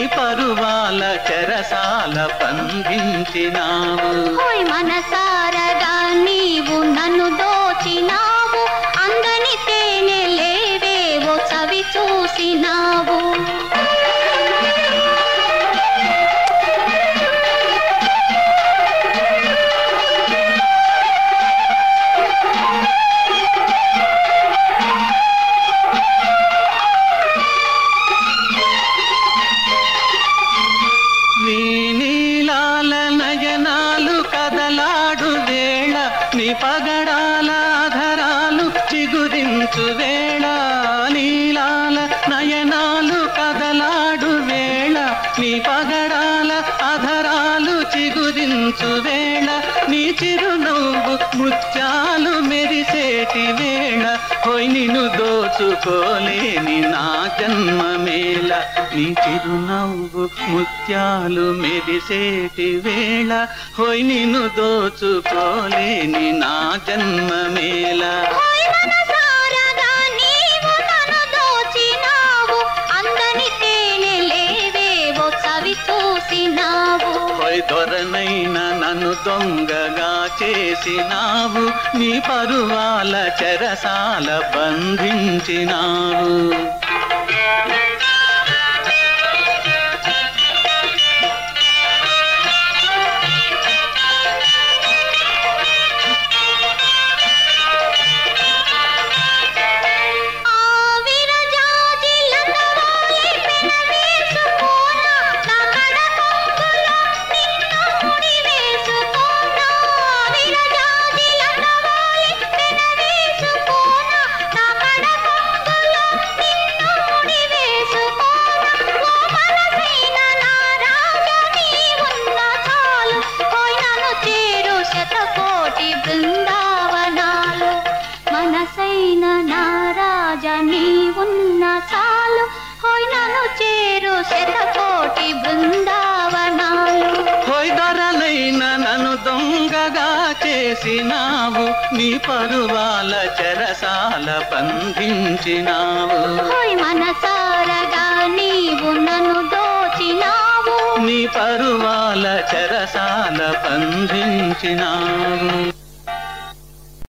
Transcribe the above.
పరువాల చెరసాల బంధించినావు ఓయ్ మనసారగా నీవు నన్ను దోచినావు అందని తేనె లేవేవో చవి చూసినావు నీ నీలాల నయనాలు కదలాడు వేళ నీ పగడాల ఆధరాలు చిగురించు వేళ నీలాల నయనాలు కదలాడు వేళ నీ పగడాల ఆధరాలు చిగురించు వేళ నీ చిరునవ్వు ముత్యాలు మెరిసేటి వేళ హోయ్ నిన్ను దోచుకోలేని నా జన్మ మేళ నీ చిరునవ్వు ముత్యాలు మెరిసేటి వేళ హోయ్ నిన్ను దోచుకోలేని నా జన్మ మేళ ఓయ్ మనసారగా నీవు నన్ను దోచినావు అందని తేనె లేవేవో చవి చూసినావు హోయ్ దొరనైన నన్ను దొంగగా చేసినావు నీ పరువాల చెరసాల బంధించినావు ఆ విరజాజి లంగవాలి పెనవేసుకోన నా కడకొంగులో నిన్ను ముడివేసుకోన విరజాజి లంగవాలి పెనవేసుకోన నా కడకొంగులో నిన్ను ముడివేసుకోన ఓ మనసైన నా రాజా నీవున్న చాలు పోయి నన్ను చేరు శతకోటి బృందావనాలు మనసైన నా రాజా నీవున్న చాలు హోయ్ నన్ను చేరు శతకోటి బృందావనాలు హోయ్ దొరలైన నన్ను దొంగగా చేసినావు నీ పరువాల చెరసాల బంధించినావు హోయ్ మనసారగా నీవు నన్ను దోచినావు నీ పరువాల చెరసాల బంధించినావు